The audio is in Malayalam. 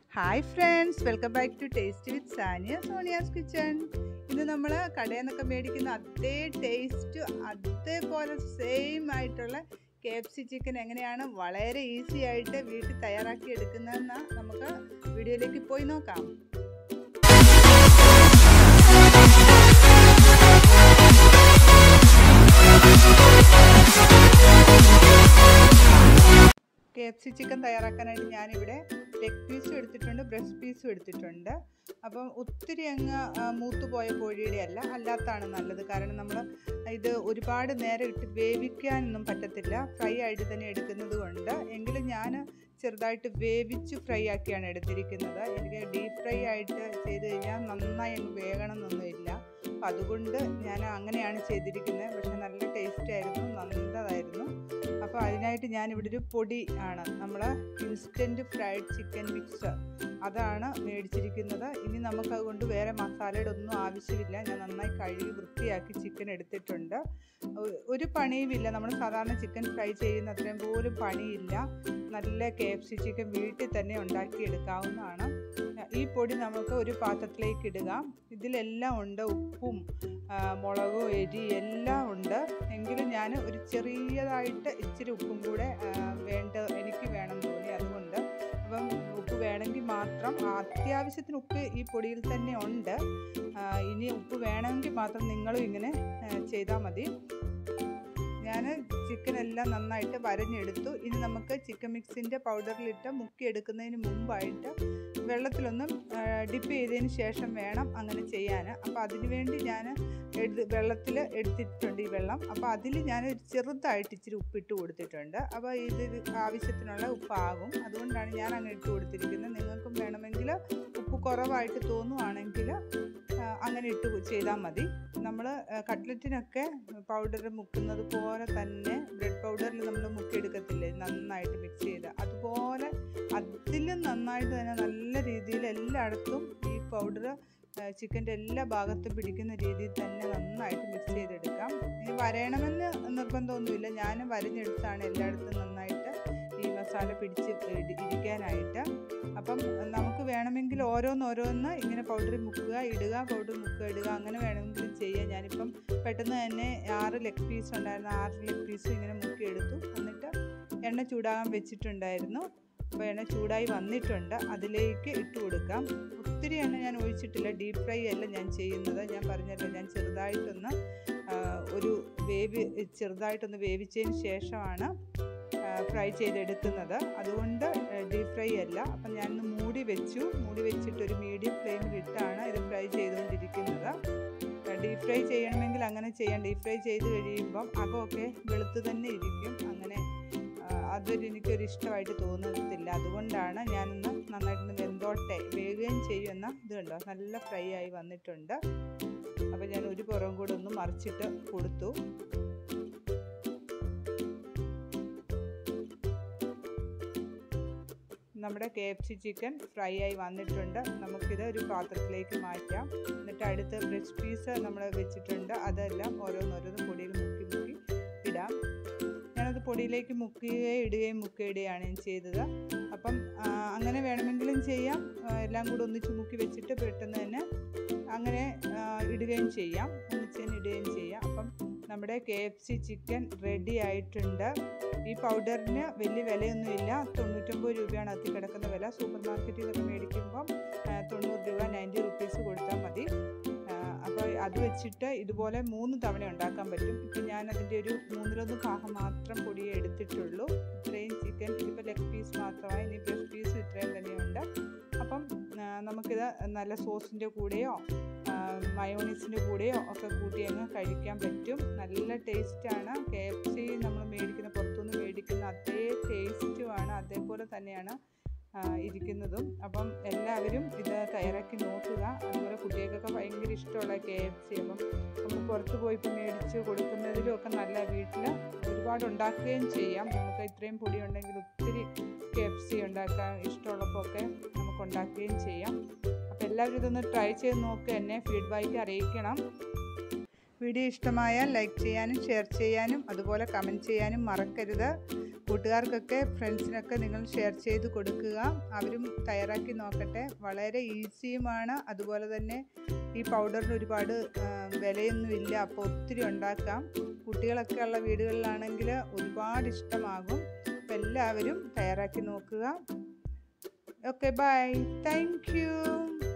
hi friends welcome back to taste with Sania Sonia's kitchen ഇന്ന് നമ്മൾ കടയിൽ നിന്നൊക്കെ മേടിക്കുന്ന അതേ ടേസ്റ്റ് അതേപോലെ സെയിം ആയിട്ടുള്ള കെ എഫ് സി ചിക്കൻ എങ്ങനെയാണ് വളരെ ഈസി ആയിട്ട് വീട്ടിൽ തയ്യാറാക്കി എടുക്കുന്നതെന്ന് നമുക്ക് വീഡിയോയിലേക്ക് പോയി നോക്കാം കെ എഫ് സി ചിക്കൻ തയ്യാറാക്കാനായിട്ട് ഞാനിവിടെ ലെഗ് പീസും എടുത്തിട്ടുണ്ട് ബ്രസ്റ്റ് പീസും എടുത്തിട്ടുണ്ട് അപ്പം ഒത്തിരി അങ്ങ് മൂത്ത് പോയ കോഴിയുടെ അല്ല അല്ലാത്താണ് നല്ലത് കാരണം നമ്മൾ ഇത് ഒരുപാട് നേരം ഇട്ട് വേവിക്കാനൊന്നും പറ്റത്തില്ല ഫ്രൈ ആയിട്ട് തന്നെ എടുക്കുന്നത് കൊണ്ട് എങ്കിലും ഞാൻ ചെറുതായിട്ട് വേവിച്ച് ഫ്രൈ ആക്കിയാണ് എടുത്തിരിക്കുന്നത് എനിക്ക് ഡീപ്പ് ഫ്രൈ ആയിട്ട് ചെയ്ത് കഴിഞ്ഞാൽ നന്നായി അങ്ങ് വേകണമെന്നൊന്നുമില്ല അപ്പം അതുകൊണ്ട് ഞാൻ അങ്ങനെയാണ് ചെയ്തിരിക്കുന്നത് പക്ഷെ നല്ല ടേസ്റ്റ് ആയിരുന്നു നല്ലതായിരുന്നു അപ്പോൾ അതിനായിട്ട് ഞാനിവിടെ ഒരു പൊടി ആണ് നമ്മൾ ഇൻസ്റ്റൻറ്റ് ഫ്രൈഡ് ചിക്കൻ മിക്സ് അതാണ് മേടിച്ചിരിക്കുന്നത് ഇനി നമുക്ക് അതുകൊണ്ട് വേറെ മസാലയുടെ ഒന്നും ആവശ്യമില്ല ഞാൻ നന്നായി കഴുകി വൃത്തിയാക്കി ചിക്കൻ എടുത്തിട്ടുണ്ട് ഒരു പണിയുമില്ല നമ്മൾ സാധാരണ ചിക്കൻ ഫ്രൈ ചെയ്യുന്ന അത്രയും പോലും പണിയില്ല നല്ല കെ എഫ് സി ചിക്കൻ വീട്ടിൽ തന്നെ ഉണ്ടാക്കിയെടുക്കാവുന്നതാണ് ഈ പൊടി നമുക്ക് ഒരു പാത്രത്തിലേക്ക് ഇടുക ഇതിലെല്ലാം ഉണ്ട് ഉപ്പും മുളകും എരി എല്ലാം ഉണ്ട് എങ്കിലും ഞാൻ ഒരു ചെറിയതായിട്ട് ഇച്ചിരി ഉപ്പും കൂടെ വേണ്ട എനിക്ക് വേണം തോന്നി അതുകൊണ്ട് അപ്പം ഉപ്പ് വേണമെങ്കിൽ മാത്രം അത്യാവശ്യത്തിന് ഉപ്പ് ഈ പൊടിയിൽ തന്നെ ഉണ്ട് ഇനി ഉപ്പ് വേണമെങ്കിൽ മാത്രം നിങ്ങളും ഇങ്ങനെ ചെയ്താൽ മതി ഞാൻ ചിക്കൻ എല്ലാം നന്നായിട്ട് വരഞ്ഞെടുത്തു ഇനി നമുക്ക് ചിക്കൻ മിക്സിൻ്റെ പൗഡറിലിട്ട് മുക്കിയെടുക്കുന്നതിന് മുമ്പായിട്ട് വെള്ളത്തിലൊന്നും ഡിപ്പ് ചെയ്തതിന് ശേഷം വേണം അങ്ങനെ ചെയ്യാൻ അപ്പോൾ അതിന് വേണ്ടി ഞാൻ എടുത്ത് വെള്ളത്തിൽ എടുത്തിട്ടുണ്ട് ഈ വെള്ളം അപ്പോൾ അതിൽ ഞാൻ ചെറുതായിട്ട് ഇച്ചിരി ഉപ്പിട്ട് കൊടുത്തിട്ടുണ്ട് അപ്പോൾ ഇത് ആവശ്യത്തിനുള്ള ഉപ്പാകും അതുകൊണ്ടാണ് ഞാൻ അങ്ങനെ ഇട്ട് കൊടുത്തിരിക്കുന്നത് നിങ്ങൾക്കും വേണമെങ്കിൽ ഉപ്പ് കുറവായിട്ട് തോന്നുവാണെങ്കിൽ അങ്ങനെ ഇട്ട് ചെയ്താൽ മതി നമ്മൾ കട്ട്ലറ്റിനൊക്കെ പൗഡർ മുക്കുന്നത് പോലെ തന്നെ ബ്രെഡ് പൗഡറിൽ നമ്മൾ മുക്കിയെടുക്കത്തില്ലേ നന്നായിട്ട് മിക്സ് ചെയ്ത് അതുപോലെ അതിലും നന്നായിട്ട് തന്നെ നല്ല രീതിയിൽ എല്ലായിടത്തും ഈ പൗഡർ ചിക്കൻ്റെ എല്ലാ ഭാഗത്തും പിടിക്കുന്ന രീതിയിൽ തന്നെ നന്നായിട്ട് മിക്സ് ചെയ്തെടുക്കാം ഇനി വരയണമെന്ന് നിർബന്ധമൊന്നുമില്ല ഞാൻ വരഞ്ഞെടുത്താണ് എല്ലായിടത്തും നന്നായിട്ട് ഈ മസാല പിടിച്ച് ഇരിക്കാനായിട്ട് അപ്പം നമുക്ക് വേണമെങ്കിൽ ഓരോന്നോരോന്ന് ഇങ്ങനെ പൗഡർ മുക്കുക ഇടുക പൗഡർ മുക്കുക ഇടുക അങ്ങനെ വേണമെങ്കിലും ചെയ്യാം ഞാനിപ്പം പെട്ടെന്ന് തന്നെ ആറ് ലെഗ് പീസ് ഉണ്ടായിരുന്നു ആറ് ലെഗ് പീസും ഇങ്ങനെ മുക്കി എടുത്തു എന്നിട്ട് എണ്ണ ചൂടാകാൻ വെച്ചിട്ടുണ്ടായിരുന്നു അപ്പോൾ എണ്ണ ചൂടായി വന്നിട്ടുണ്ട് അതിലേക്ക് ഇട്ട് കൊടുക്കാം ഒത്തിരി എണ്ണ ഞാൻ ഒഴിച്ചിട്ടില്ല ഡീപ്പ് ഫ്രൈ അല്ല ഞാൻ ചെയ്യുന്നത് ഞാൻ പറഞ്ഞല്ലോ ഞാൻ ചെറുതായിട്ടൊന്ന് ഒരു വേവി ചെറുതായിട്ടൊന്ന് വേവിച്ചതിന് ശേഷമാണ് ഫ്രൈ ചെയ്തെടുക്കുന്നത് അതുകൊണ്ട് ഡീപ്പ് ഫ്രൈ അല്ല അപ്പം ഞാനൊന്ന് മൂടി വെച്ചു മൂടി വെച്ചിട്ട് ഒരു മീഡിയം ഫ്ലെയിമിലിട്ടാണ് ഇത് ഫ്രൈ ചെയ്തുകൊണ്ടിരിക്കുന്നത് ഡീപ്പ് ഫ്രൈ ചെയ്യണമെങ്കിൽ അങ്ങനെ ചെയ്യാം ഡീപ്പ് ഫ്രൈ ചെയ്ത് കഴിയുമ്പം അകമൊക്കെ വെളുത്ത് തന്നെ ഇരിക്കും അങ്ങനെ അതൊരു എനിക്കൊരു ഇഷ്ടമായിട്ട് തോന്നത്തില്ല അതുകൊണ്ടാണ് ഞാനൊന്ന് നന്നായിട്ടൊന്ന് വെന്തോട്ടെ വേഗം ചെയ്യുന്ന ഇത് കണ്ടോ നല്ല ഫ്രൈ ആയി വന്നിട്ടുണ്ട് അപ്പോൾ ഞാൻ ഒരു പുറം കൂടെ ഒന്ന് മറിച്ചിട്ട് കൊടുത്തു നമ്മുടെ K F C chicken fry ആയി വന്നിട്ടുണ്ട് നമുക്കിത് ഒരു പാത്രത്തിലേക്ക് മാറ്റാം എന്നിട്ട് അടുത്ത ബ്രസ്റ്റ് പീസ് നമ്മൾ വെച്ചിട്ടുണ്ട് അതെല്ലാം ഓരോന്നോരോന്ന് പൊടിയിൽ മുക്കി മുക്കി ഇടാം ഞാനത് പൊടിയിലേക്ക് മുക്കുകയും ഇടുകയും മുക്കിയിടുകയാണ് ഞാൻ ചെയ്തത് അപ്പം അങ്ങനെ വേണമെങ്കിലും ചെയ്യാം എല്ലാം കൂടെ ഒന്നിച്ച് മുക്കി വെച്ചിട്ട് പെട്ടെന്ന് തന്നെ അങ്ങനെ ഇടുകയും ചെയ്യാം ഒന്നിച്ച് തന്നെ ഇടുകയും ചെയ്യാം അപ്പം നമ്മുടെ K F C chicken ready ആയിട്ടുണ്ട് ഈ പൗഡറിന് വലിയ വിലയൊന്നുമില്ല തൊണ്ണൂറ്റൊമ്പത് രൂപയാണ് അതിൽ കിടക്കുന്ന വില സൂപ്പർ മാർക്കറ്റിൽ നിന്നൊക്കെ മേടിക്കുമ്പം തൊണ്ണൂറ് രൂപ നയൻറ്റി റുപ്പീസ് കൊടുത്താൽ മതി അപ്പോൾ അത് വെച്ചിട്ട് ഇതുപോലെ മൂന്ന് തവണ ഉണ്ടാക്കാൻ പറ്റും ഇപ്പം ഞാൻ അതിൻ്റെ ഒരു മൂന്നിലൊന്ന് ഭാഗം മാത്രം പൊടിയെ എടുത്തിട്ടുള്ളൂ ഇത്രയും ചിക്കൻ ഇതിപ്പോൾ ലെഗ് പീസ് മാത്രമായി ഇനി ബ്രസ്റ്റ് പീസ് ഇത്രയും തന്നെയുണ്ട് അപ്പം നമുക്കിത് നല്ല സോസിൻ്റെ കൂടെയോ മയോണീസിൻ്റെ കൂടെയോ ഒക്കെ കൂട്ടി അങ്ങ് കഴിക്കാൻ പറ്റും നല്ല ടേസ്റ്റാണ് കെ എഫ് സി നമ്മൾ മേടിക്കുന്ന പുറത്തുനിന്ന് മേടിക്കുന്ന അതേ ടേസ്റ്റുമാണ് അതേപോലെ തന്നെയാണ് ഇരിക്കുന്നതും അപ്പം എല്ലാവരും ഇത് തയ്യാറാക്കി നോക്കുക അതുപോലെ കുട്ടികൾക്കൊക്കെ ഭയങ്കര ഇഷ്ടമുള്ള കെ എഫ് സി അപ്പം നമുക്ക് പുറത്ത് പോയി ഇപ്പോൾ മേടിച്ച് കൊടുക്കുന്നതിലും ഒക്കെ നല്ല വീട്ടിൽ ഒരുപാട് ഉണ്ടാക്കുകയും ചെയ്യാം നമുക്ക് ഇത്രയും പൊടി ഉണ്ടെങ്കിൽ ഒത്തിരി കെ എഫ് സി ഉണ്ടാക്കാൻ ഇഷ്ടമുള്ളപ്പോൾ ഒക്കെ നമുക്ക് ഉണ്ടാക്കുകയും ചെയ്യാം അപ്പോൾ എല്ലാവരും ഇതൊന്ന് ട്രൈ ചെയ്ത് നോക്കുക എന്നെ ഫീഡ്ബാക്ക് അറിയിക്കണം വീഡിയോ ഇഷ്ടമായാൽ ലൈക്ക് ചെയ്യാനും ഷെയർ ചെയ്യാനും അതുപോലെ കമൻറ്റ് ചെയ്യാനും മറക്കരുത് കൂട്ടുകാർക്കൊക്കെ ഫ്രണ്ട്സിനൊക്കെ നിങ്ങൾ ഷെയർ ചെയ്ത് കൊടുക്കുക അവരും തയ്യാറാക്കി നോക്കട്ടെ വളരെ ഈസിയുമാണ് അതുപോലെ തന്നെ ഈ പൗഡറിന് ഒരുപാട് ആ, വിലയൊന്നുമില്ല അപ്പോൾ ഒത്തിരി ഉണ്ടാക്കാം കുട്ടികളൊക്കെ ഉള്ള വീടുകളിലാണെങ്കിൽ ഒരുപാട് ഇഷ്ടമാകും അപ്പോൾ എല്ലാവരും തയ്യാറാക്കി നോക്കുക ഓക്കെ ബൈ താങ്ക് യു